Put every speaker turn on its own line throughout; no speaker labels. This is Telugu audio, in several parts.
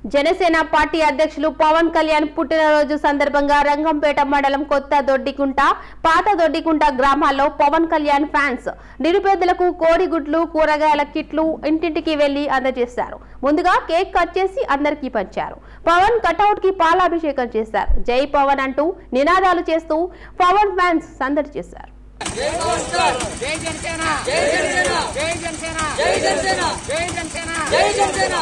జనసేన పార్టీ అధ్యక్షులు పవన్ కళ్యాణ్ పుట్టినరోజు సందర్భంగా రంగంపేట మండలం కొత్త దొడ్డికుంట పాత దొడ్డికుంట గ్రామాల్లో పవన్ కళ్యాణ్ ఫ్యాన్స్ నిరుపేదలకు కోడిగుడ్లు కూరగాయల కిట్లు ఇంటింటికి వెళ్లి అందజేశారు ముందుగా కేక్ కట్ చేసి అందరికీ పంచారు పవన్ కటౌట్ కి పాలాభిషేకం చేశారు జై పవన్ అంటూ నినాదాలు చేస్తూ పవన్ ఫ్యాన్స్ సందడి చేశారు
జై జనసేన జై జనసేన జై జనసేన జై జనసేన జై జనసేన జై జనసేన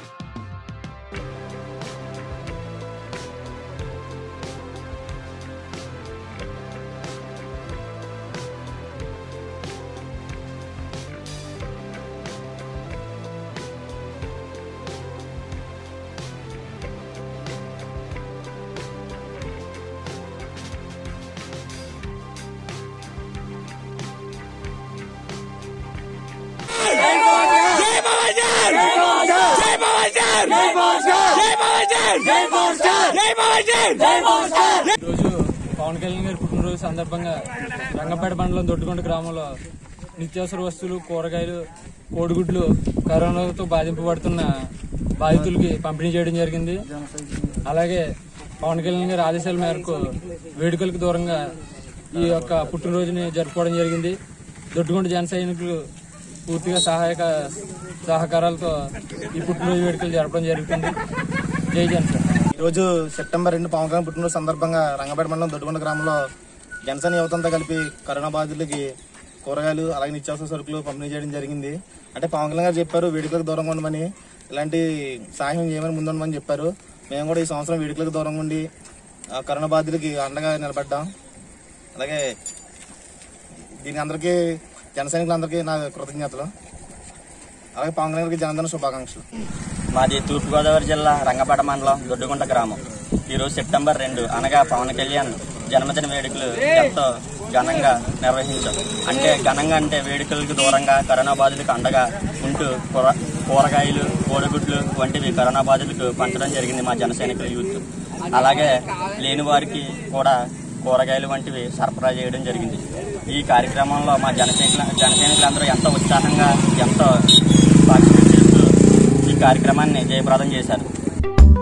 రోజు పవన్ కళ్యాణ్ గారి పుట్టినరోజు సందర్భంగా రంగపేట మండలం దొడ్డుకొండ గ్రామంలో నిత్యావసర వస్తువులు కూరగాయలు కోడిగుడ్లు కరోనాతో బాధింపబడుతున్న బాధితులకి పంపిణీ చేయడం జరిగింది అలాగే పవన్ కళ్యాణ్ గారి ఆదేశాల మేరకు వేడుకలకు దూరంగా ఈ యొక్క పుట్టినరోజుని జరుపుకోవడం జరిగింది దొడ్డుకొండ జన సైనికులు పూర్తిగా సహాయక సహకారాలతో ఈ పుట్టినరోజు వేడుకలు జరపడం జరుగుతుంది జై జనసేన
ఈరోజు సెప్టెంబర్ రెండు పవన్ కళ్యాణ్ పుట్టినరోజు సందర్భంగా రంగపేట మండలం దొడ్డుకొండ గ్రామంలో జనసేన యువతంతా కలిపి కరోనా బాధితులకి కూరగాయలు అలాగే నిత్యావసర సరుకులు పంపిణీ చేయడం జరిగింది అంటే పవన్ కళ్యాణ్ గారు చెప్పారు వేడుకలకు దూరంగా ఉండమని ఇలాంటి సహాయం చేయమని ముందుండమని చెప్పారు మేము కూడా ఈ సంవత్సరం వేడుకలకు దూరంగా ఉండి ఆ, కరోనా బాధితులకి అండగా నిలబడ్డాం అలాగే దీని అందరికీ జన సైనికులందరికీ నా కృతజ్ఞతలు అలాగే పవన్ కళ్యాణ్ గారికి జనధన శుభాకాంక్షలు
మాది తూర్పుగోదావరి జిల్లా రంగపేట మండలం దొడ్డుగుంట గ్రామం ఈరోజు సెప్టెంబర్ రెండు అనగా పవన్ కళ్యాణ్ జన్మదిన వేడుకలు ఎంతో ఘనంగా నిర్వహించాం అంటే ఘనంగా అంటే వేడుకలకు దూరంగా కరోనా బాధితులకు అండగా ఉంటూ కూర కూరగాయలు కోడిగుడ్లు వంటివి కరోనా బాధితులకు పంచడం జరిగింది మా జన సైనికుల యూత్ అలాగే లేని వారికి కూడా కూరగాయలు వంటివి సరఫరా చేయడం జరిగింది ఈ కార్యక్రమంలో మా జన సైనికుల జన సైనికులందరూ ఎంతో ఉత్సాహంగా ఎంతో పార్టిసిపేట్ చేస్తూ ఈ కార్యక్రమాన్ని జయప్రదం చేశారు